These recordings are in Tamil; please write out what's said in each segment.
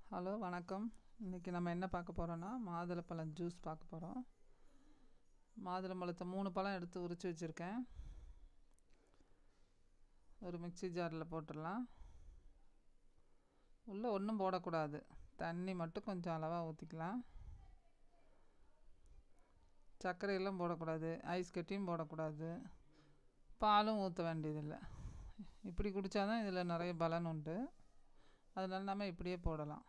ஹலோ வணக்கம் இன்றைக்கி நம்ம என்ன பார்க்க போகிறோன்னா மாதுளப்பழம் ஜூஸ் பார்க்க போகிறோம் மாதுளம்பழத்தை மூணு பழம் எடுத்து உரித்து வச்சுருக்கேன் ஒரு மிக்ஸி ஜாரில் போட்டுடலாம் உள்ளே ஒன்றும் போடக்கூடாது தண்ணி மட்டும் கொஞ்சம் அளவாக ஊற்றிக்கலாம் சர்க்கரையெல்லாம் போடக்கூடாது ஐஸ் கட்டியும் போடக்கூடாது பாலும் ஊற்ற வேண்டியதில்லை இப்படி குடித்தாதான் இதில் நிறைய பலன் உண்டு அதனால நம்ம இப்படியே போடலாம்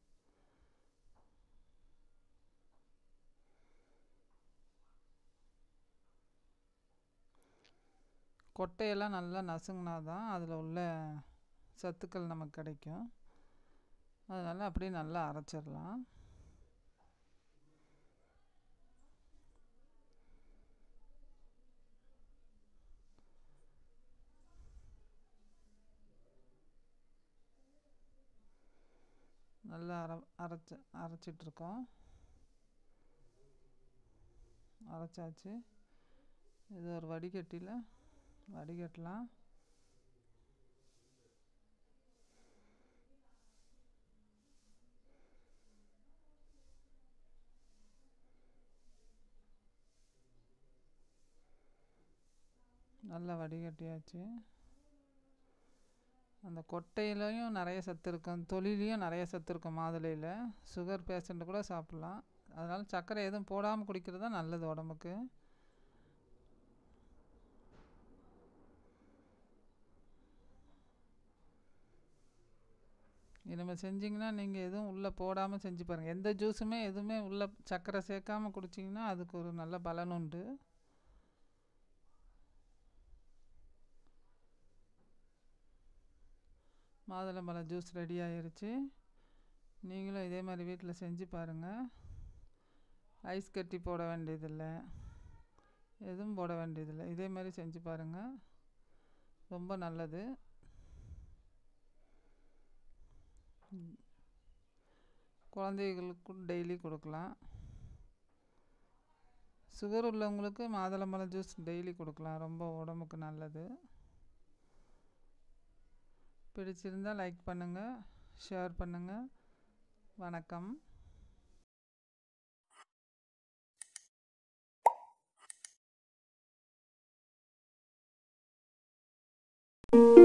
கொட்டையெல்லாம் நல்லா நசுங்கினா தான் அதில் உள்ள சத்துக்கள் நமக்கு கிடைக்கும் அதனால் அப்படியே நல்லா அரைச்சிடலாம் நல்லா அரை அரைச்சி அரைச்சிட்ருக்கோம் அரைச்சாச்சு இது ஒரு வடிகட்டியில் வடிகட்டலாம் நல்லா வடிகட்டியாச்சு அந்த கொட்டையிலையும் நிறைய சத்து இருக்கும் தொழிலையும் நிறைய சத்து இருக்கும் மாதுளையில் சுகர் பேஷண்ட்டு கூட சாப்பிட்லாம் அதனால் சர்க்கரை எதுவும் போடாமல் குடிக்கிறது தான் நல்லது உடம்புக்கு இனிமேல் செஞ்சிங்கன்னா நீங்கள் எதுவும் உள்ளே போடாமல் செஞ்சு பாருங்கள் எந்த ஜூஸுமே எதுவுமே உள்ளே சர்க்கரை சேர்க்காமல் குடிச்சிங்கன்னா அதுக்கு ஒரு நல்ல பலன் உண்டு மாதுளம்பழம் ஜூஸ் ரெடி ஆயிருச்சு நீங்களும் இதே மாதிரி வீட்டில் செஞ்சு பாருங்கள் ஐஸ் கட்டி போட வேண்டியதில்லை எதுவும் போட வேண்டியதில்லை இதே மாதிரி செஞ்சு பாருங்கள் ரொம்ப நல்லது குழந்தைகளுக்கும் டெய்லி கொடுக்கலாம் சுகர் உள்ளவங்களுக்கு மாதுளம்பழம் ஜூஸ் டெய்லி கொடுக்கலாம் ரொம்ப உடம்புக்கு நல்லது பிடிச்சிருந்தால் லைக் பண்ணுங்கள் ஷேர் பண்ணுங்கள் வணக்கம் thank you